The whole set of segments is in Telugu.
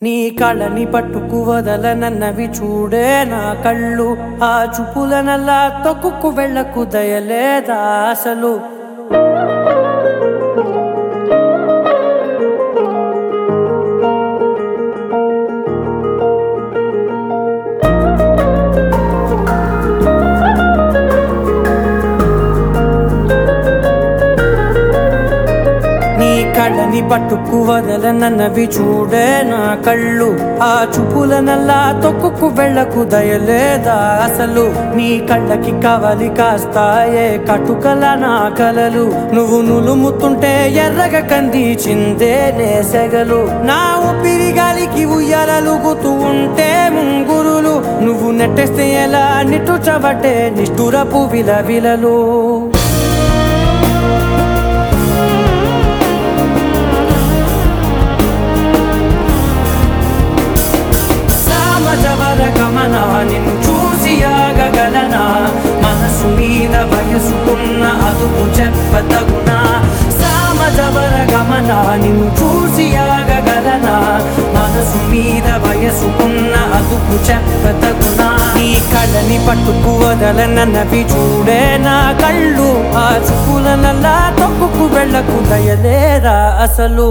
నీ కళని పట్టుకు వదలనన్నవి చూడే నా కళ్ళు ఆ చూపులనల్లా తొక్కుకు వెళ్ళకు దయలేదా అసలు నీ కళ్ళని పట్టుకు వదలనన్నవి చూడే నా కళ్ళు ఆ చూపులనల్లా తొక్కుకు వెళ్ళకు దయలేదా అసలు నీ కళ్ళకి కవలి కాస్తాయే కటుకల నా కలలు నువ్వు నులుముతుంటే ఎర్రగ కంది చిందే నేసెగలు నా ఊపిరి గాలికి ఉయ్యాలలుగుతూ ఉంటే ముంగురులు నువ్వు నెట్టేస్తే ఎలా నిట్టుచబట్టే నిష్ఠురపు విలవిలలు సామజవర గమన నిన్ను చూసి ఆగగలనా మనసు మీద వయసుకున్న అదుపు చెప్పతగునా సామజవర గమన నిన్ను చూసి ఆగగలనా మనసు మీద వయసుకున్న అదుపు చెప్పతగునా నీ కళ్ళని పట్టుకు వదలనన్నవి చూడే నా కళ్ళు ఆ చూపులనల్లా తొక్కుకు వెళ్ళకు దయలేరా అసలు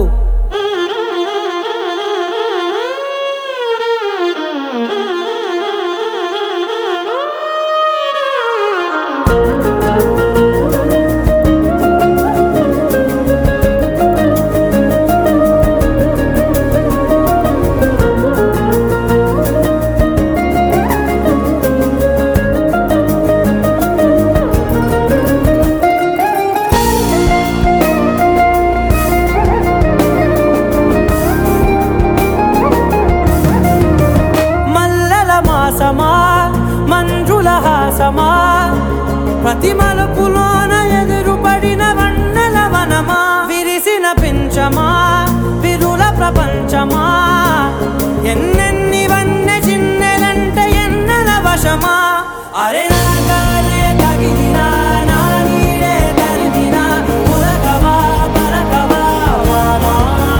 మల్లల మాసమా మంజుల హాసమా ప్రతి మలుపులోన ఎదురుపడిన వన్నెల వనమా విరిసిన పించమా విరుల ప్రపంచమా ఎన్నెన్ని వన్నె చిన్నెలంటే ఎన్నెల వశమా అరే నా గాలే తగిలినా నా నీడే తరిమినా ఉలకవా పలకవా వామా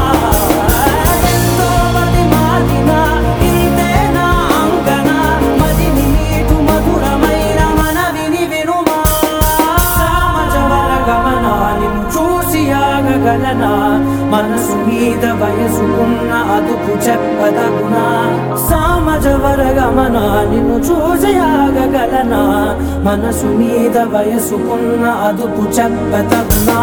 ఎంతో మది మాటినా ఇంతేనా అంగన మదిని నీటు మధురమైన మనవిని వినుమా సామజవర గమన నిన్ను చూసి ఆగగలనా మనసు మీద వయసుకున్న అదుపు చెప్పదగునా సామజవర గమన నిన్ను చూసి ఆగగలనా మనసు మీద వయసుకున్న అదుపు చెప్పదగునా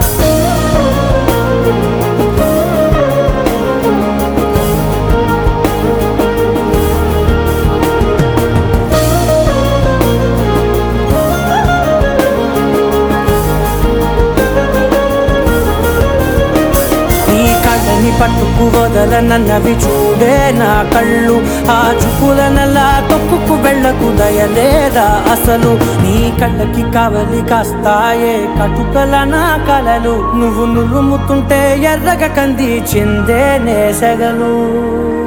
నీ కళ్ళని పట్టుకు వదలనన్నవి చూడే నా కళ్ళు ఆ చూపులనల్లా తొక్కుకు వెళ్ళకు దయలేదా అసలు నీ కళ్ళకి కవలి కాస్తాయే కటుకల నా కలలు నువ్వు నులుముతుంటే ఎర్రగ కంది చిందే నేసెగలు